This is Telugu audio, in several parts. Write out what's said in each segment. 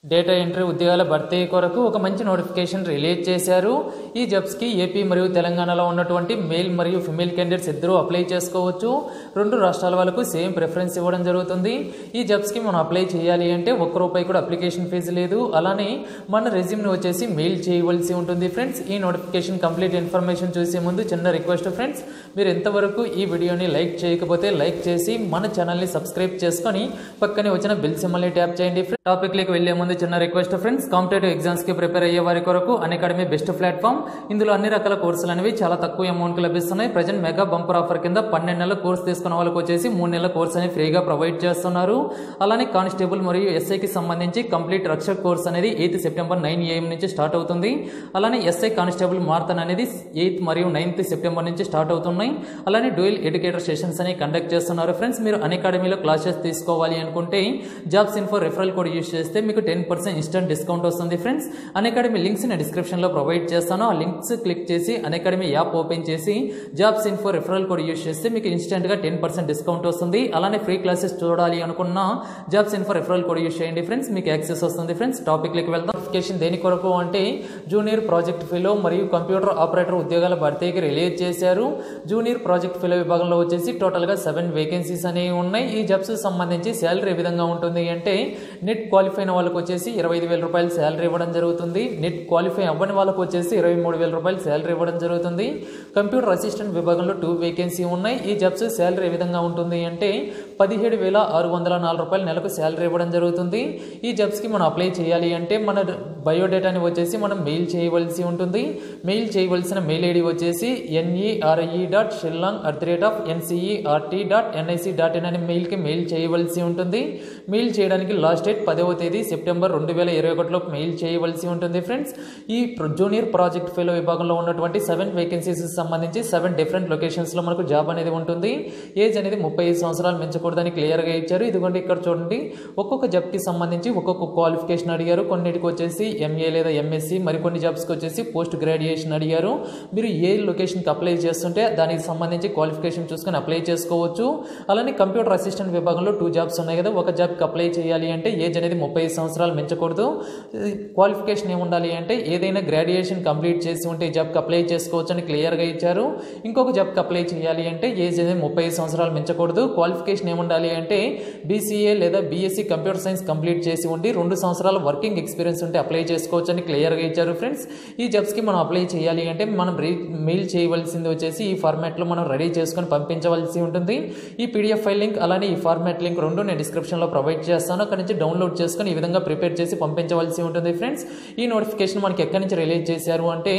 డేటా ఎంట్రీ ఉద్యోగాల భర్తీ కొరకు ఒక మంచి నోటిఫికేషన్ రిలీజ్ చేశారు ఈ జాబ్స్కి ఏపీ మరియు తెలంగాణలో ఉన్నటువంటి మేల్ మరియు ఫిమేల్ క్యాండిడేట్స్ ఇద్దరూ అప్లై చేసుకోవచ్చు రెండు రాష్ట్రాల వాళ్ళకు సేమ్ ప్రిఫరెన్స్ ఇవ్వడం జరుగుతుంది ఈ జాబ్స్కి మనం అప్లై చేయాలి అంటే ఒక్క రూపాయి కూడా అప్లికేషన్ ఫీజు లేదు అలానే మన రెజ్యూమ్ని వచ్చేసి మెయిల్ చేయవలసి ఉంటుంది ఫ్రెండ్స్ ఈ నోటిఫికేషన్ కంప్లీట్ ఇన్ఫర్మేషన్ చూసే ముందు చిన్న రిక్వెస్ట్ ఫ్రెండ్స్ మీరు ఎంతవరకు ఈ వీడియోని లైక్ చేయకపోతే లైక్ చేసి మన ఛానల్ని సబ్స్క్రైబ్ చేసుకొని పక్కనే వచ్చిన బిల్ సింబల్ని ట్యాప్ చేయండి టాపిక్లోకి వెళ్లే ముందు చిన్న రిక్వెస్ట్ ఫ్రెండ్స్ కాంపిటేటివ్ ఎగ్జామ్స్కి ప్రిపేర్ అయ్యే వారి కొరకు అకాడమీ బెస్ట్ ప్లాట్ఫామ్ ఇందులో అన్ని రకాల కోర్సులు అనేవి చాలా తక్కువ అమౌంట్కి లభిస్తున్నాయి ప్రజెంట్ మెగా బంపర్ ఆఫర్ కింద పన్నెండు నెలల కోర్స్ తీసుకున్న వాళ్ళకి వచ్చేసి మూడు నెలల కోర్స్ అనేది ఫ్రీగా ప్రొవైడ్ చేస్తున్నారు అలానే కానిస్టేబుల్ మరియు ఎస్ఐకి సంబంధించి కంప్లీట్ రక్షక్ కోర్స్ అనేది ఎయిత్ సెప్టెంబర్ నైన్ ఏఎం నుంచి స్టార్ట్ అవుతుంది అలానే ఎస్ఐ కానిస్టేబుల్ మారతన్ అనేది ఎయిత్ మరియు నైన్త్ సెప్టెంబర్ నుంచి స్టార్ట్ అవుతున్నాయి అలానే డ్యూయల్ ఎడ్యుకేటర్ సెషన్స్ అని కండక్ట్ చేస్తున్నారు ఫ్రెండ్స్ మీరు అకాడమీలో క్లాసెస్ తీసుకోవాలి అనుకుంటే jobs info referral code use చేస్తే మీకు టెన్ పర్సెంట్ ఇన్స్టెంట్ డిస్కౌంట్ వస్తుంది ఫ్రెండ్స్ అకాడమీ లింక్స్ నేను డిస్క్రిప్షన్లో ప్రొవైడ్ చేస్తాను ఆ లింక్స్ క్లిక్ చేసి అకాడమీ యాప్ ఓపెన్ చేసి jobs info referral code use చేస్తే మీకు ఇన్స్టెంట్గా టెన్ పర్సెంట్ డిస్కౌంట్ వస్తుంది అలానే ఫ్రీ క్లాసెస్ చూడాలి అనుకున్న jobs info referral code use చేయండి ఫ్రెండ్స్ మీకు యాక్సెస్ వస్తుంది ఫ్రెండ్స్ టాపిక్లోకి వెళ్దాం నోటిఫికేషన్ దేని కొరకు అంటే జూనియర్ ప్రాజెక్ట్ ఫెలో మరియు కంప్యూటర్ ఆపరేటర్ ఉద్యోగాల భర్తీకి రిలీజ్ చేశారు జూనియర్ ప్రాజెక్ట్ ఫెలో విభాగంలో వచ్చేసి టోటల్గా సెవెన్ వేకెన్సీస్ అనేవి ఉన్నాయి ఈ జాబ్స్ సంబంధించి శాలరీ ఏ విధంగా ఉంటుంది అంటే నెట్ క్వాలిఫై అయిన వాళ్ళకి వచ్చేసి ఇరవై ఐదు వేల రూపాయలు శాలరీ ఇవ్వడం జరుగుతుంది నెట్ క్వాలిఫై అవ్వని వాళ్ళకి వచ్చేసి ఇరవై మూడు వేల రూపాయలు శాలరీ ఇవ్వడం జరుగుతుంది కంప్యూటర్ అసిస్టెంట్ విభాగంలో టూ వేకెన్సీ ఉన్నాయి ఈ జాబ్స్ శాలరీ ఏ విధంగా ఉంటుంది అంటే పదిహేడు వేల ఆరు వందల నాలుగు రూపాయలు నెలకు శాలరీ ఇవ్వడం జరుగుతుంది ఈ జాబ్స్కి మనం అప్లై చేయాలి అంటే మన బయోడేటాని వచ్చేసి మనం మెయిల్ చేయవలసి ఉంటుంది మెయిల్ చేయవలసిన మెయిల్ ఐడి వచ్చేసి NERIE dot Shillong at the rate of NCERT dot NIC dot in అనే మెయిల్కి మెయిల్ చేయవలసి ఉంటుంది మెయిల్ చేయడానికి లాస్ట్ డేట్ పదవ తేదీ సెప్టెంబర్ రెండు వేల ఇరవై ఒకటిలో మెయిల్ చేయవలసి ఉంటుంది ఫ్రెండ్స్ ఈ జూనియర్ ప్రాజెక్ట్ ఫెలో విభాగంలో ఉన్నటువంటి సెవెన్ వేకెన్సీస్ సంబంధించి సెవెన్ డిఫరెంట్ లొకేషన్స్లో మనకు జాబ్ అనేది ఉంటుంది ఏజ్ అనేది ముప్పై ఐదు సంవత్సరాలు మించకూడదని క్లియర్గా ఇచ్చారు ఇదిగోండి ఇక్కడ చూడండి ఒక్కొక్క జాబ్కి సంబంధించి ఒక్కొక్క క్వాలిఫికేషన్ అడిగారు కొన్నిటికి వచ్చేసి ఎంఏ లేదా ఎంఎస్సి మరికొన్ని జాబ్స్కి వచ్చేసి పోస్ట్ గ్రాడ్యుయేషన్ అడిగారు మీరు ఏ లొకేషన్కి అప్లై చేస్తుంటే దానికి సంబంధించి క్వాలిఫికేషన్ చూసుకొని అప్లై చేసుకోవచ్చు అలానే కంప్యూటర్ అసిస్టెంట్ విభాగంలో టూ జాబ్స్ ఉన్నాయి కదా ఒక జాబ్కి అప్లై చేయాలి అంటే ఏజ్ అనేది ముప్పై సంవత్సరాలు మించకూడదు క్వాలిఫికేషన్ ఏముండాలి అంటే ఏదైనా గ్రాడ్యుయేషన్ కంప్లీట్ చేసి ఉంటే ఈ జాబ్కి అప్లై చేసుకోవచ్చు అని క్లియర్గా ఇచ్చారు ఇంకొక జాబ్కి అప్లై చేయాలి అంటే ఏజ్ అనేది ముప్పై సంవత్సరాలు మించకూడదు క్వాలిఫికేషన్ ఏముండాలి అంటే బీసీఏ లేదా బీఎస్సీ కంప్యూటర్ సైన్స్ కంప్లీట్ చేసి ఉండి రెండు సంవత్సరాల వర్కింగ్ ఎక్స్పీరియన్స్ ఉంటే అప్లై చేసుకోవచ్చు అని క్లియర్గా ఇచ్చారు ఫ్రెండ్స్ ఈ జాబ్స్కి మనం అప్లై చేయాలి అంటే మనం రీ మెయిల్ చేయవలసింది వచ్చేసి ఈ ఫార్మాట్లో మనం రెడీ చేసుకొని పంపించవలసి ఉంటుంది ఈ పీడిఎఫ్ ఫైల్ లింక్ అలానే ఈ ఫార్మాట్ లింక్ రెండు నేను డిస్క్రిప్షన్లో ప్రొవైడ్ చేస్తాను అక్కడ నుంచి డౌన్లోడ్ చేసుకొని ఈ విధంగా ప్రిపేర్ చేసి పంపించవలసి ఉంటుంది ఫ్రెండ్స్ ఈ నోటిఫికేషన్ మనకి ఎక్కడి నుంచి రిలీజ్ చేశారు అంటే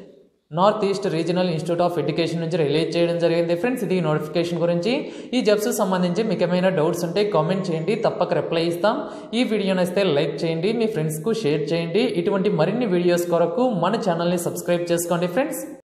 north east regional institute of education నుంచి రిలీజ్ చేయడం జరిగింది ఫ్రెండ్స్ ఇది నోటిఫికేషన్ గురించి ఈ జాబ్స్ సంబంధించి మీకు ఏమైనా డౌట్స్ ఉంటే కామెంట్ చేయండి తప్పక రిప్లై ఇస్తాం ఈ వీడియో నచ్చితే లైక్ చేయండి మీ ఫ్రెండ్స్కు షేర్ చేయండి ఇటువంటి మరిన్ని వీడియోస్ కొరకు మన ఛానల్ని సబ్స్క్రైబ్ చేసుకోండి ఫ్రెండ్స్